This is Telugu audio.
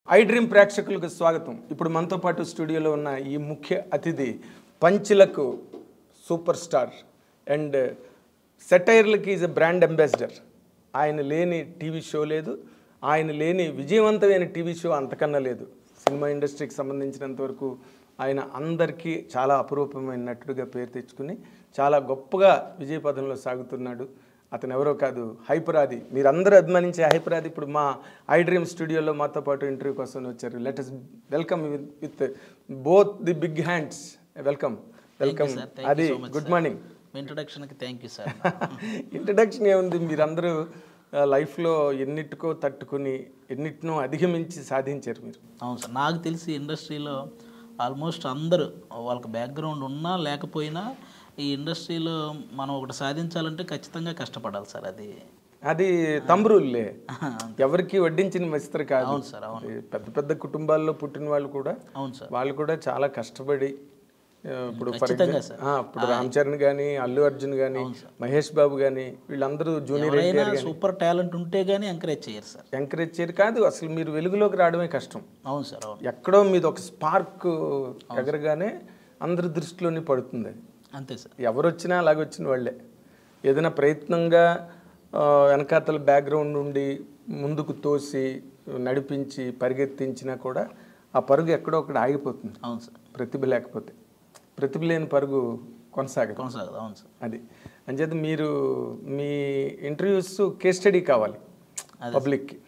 ఐ డ్రీమ్ ప్రేక్షకులకు స్వాగతం ఇప్పుడు మనతో పాటు స్టూడియోలో ఉన్న ఈ ముఖ్య అతిథి పంచులకు సూపర్ స్టార్ అండ్ సెటైర్లకి ఈజ్ ఎ బ్రాండ్ అంబాసిడర్ ఆయన లేని టీవీ షో లేదు ఆయన లేని విజయవంతమైన టీవీ షో అంతకన్నా లేదు సినిమా ఇండస్ట్రీకి సంబంధించినంత వరకు ఆయన అందరికీ చాలా అపురూపమైన నటుడిగా పేరు తెచ్చుకుని చాలా గొప్పగా విజయపథంలో సాగుతున్నాడు అతను ఎవరో కాదు హైపరాది మీరందరూ అభిమానించే హైపరాది ఇప్పుడు మా ఐ డ్రీమ్ స్టూడియోలో మాతో పాటు ఇంటర్వ్యూ కోసం వచ్చారు let us welcome with both the big hands welcome welcome sir. Thank you అది so much, good sir. Morning మీ ఇంట్రడక్షన్కి థ్యాంక్ యూ సార్ ఇంట్రడక్షన్ ఏముంది మీరందరూ ఆ, లైఫ్లో ఎన్నిటికో తట్టుకుని ఎన్నిటినో అధిగమించి సాధించారు మీరు అవును సార్ నాకు తెలిసి ఇండస్ట్రీలో ఆల్మోస్ట్ అందరూ వాళ్ళకి బ్యాక్గ్రౌండ్ ఉన్నా లేకపోయినా ఈ ఇండస్ట్రీలో మనం ఒకటి సాధించాలంటే ఖచ్చితంగా కష్టపడాలి సార్ అది అది తంబ్రుల్లే ఎవరికి వడ్డించిన మస్తరు కాదు అవును సార్ అవును పెద్ద పెద్ద కుటుంబాల్లో పుట్టిన వాళ్ళు కూడా అవును సార్ వాళ్ళు కూడా చాలా కష్టపడి ఆ, ఇప్పుడు ఫర్ ఖచ్చితంగా సార్. ఇప్పుడు రామ్ చరణ్ కానీ అల్లు అర్జున్ కానీ మహేష్ బాబు కానీ వీళ్ళందరూ జూనియర్ ఎవరైనా సూపర్ టాలెంట్ ఉంటే కానీ ఎంకరేజ్ చేయరు సార్ ఎంకరేజ్ చేయరు కాదు అసలు మీరు వెలుగులోకి రావడమే కష్టం అవును సార్ అవును ఎక్కడో మీది ఒక స్పార్క్ ఎగరగానే అందరి దృష్టిలోనే పడుతుంది అది అంతే సార్ ఎవరు వచ్చినా అలాగ వచ్చిన వాళ్ళే ఏదైనా ప్రయత్నంగా ఆ, వెనకాతల బ్యాక్గ్రౌండ్ నుండి ముందుకు తోసి నడిపించి పరిగెత్తించినా కూడా ఆ పరుగు ఎక్కడో ఒకటి ఆగిపోతుంది అవును సార్ ప్రతిభ లేకపోతే ప్రతిభ లేని పరుగు కొనసాగదు కొనసాగదు అవును సార్ అది అంచేత మీరు మీ ఇంటర్వ్యూస్ కేస్ స్టడీ కావాలి పబ్లిక్కి